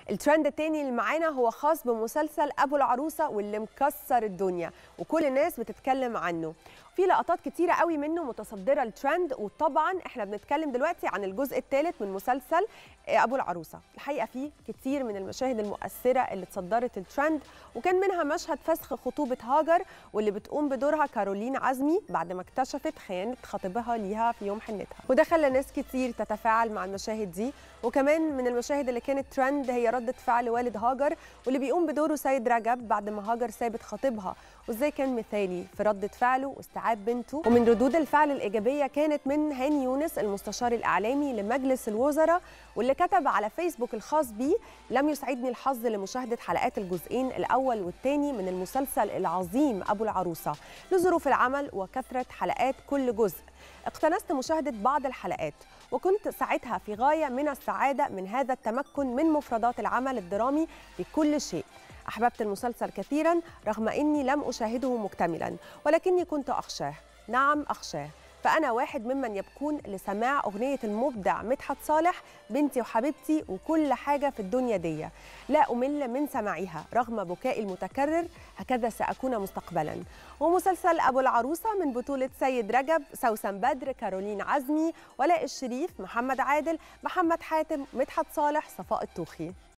الترند التاني اللي معانا هو خاص بمسلسل ابو العروسه واللي مكسر الدنيا وكل الناس بتتكلم عنه في لقطات كتيره قوي منه متصدره الترند وطبعا احنا بنتكلم دلوقتي عن الجزء الثالث من مسلسل ابو العروسه الحقيقه فيه كتير من المشاهد المؤثره اللي تصدرت الترند وكان منها مشهد فسخ خطوبه هاجر واللي بتقوم بدورها كارولين عزمي بعد ما اكتشفت خيانه خطيبها ليها في يوم حنتها وده خلى ناس كتير تتفاعل مع المشاهد دي وكمان من المشاهد اللي كانت ترند هي ردة فعل والد هاجر واللي بيقوم بدوره سيد رجب بعد ما هاجر سابت خطيبها وازاي كان مثالي في ردة فعله واستيعاب بنته ومن ردود الفعل الإيجابية كانت من هاني يونس المستشار الإعلامي لمجلس الوزراء واللي كتب على فيسبوك الخاص بيه لم يسعدني الحظ لمشاهدة حلقات الجزئين الأول والثاني من المسلسل العظيم أبو العروسة لظروف العمل وكثرة حلقات كل جزء اقتنست مشاهدة بعض الحلقات وكنت ساعتها في غاية من السعادة من هذا التمكن من مفردات العمل الدرامي بكل شيء أحببت المسلسل كثيرا رغم أني لم أشاهده مكتملا ولكني كنت أخشاه نعم أخشاه فأنا واحد ممن يبكون لسماع أغنية المبدع مدحت صالح بنتي وحبيبتي وكل حاجة في الدنيا دي لا أمل من سماعها رغم بكائي المتكرر هكذا سأكون مستقبلا ومسلسل أبو العروسة من بطولة سيد رجب سوسن بدر كارولين عزمي ولاء الشريف محمد عادل محمد حاتم مدحت صالح صفاء الطوخي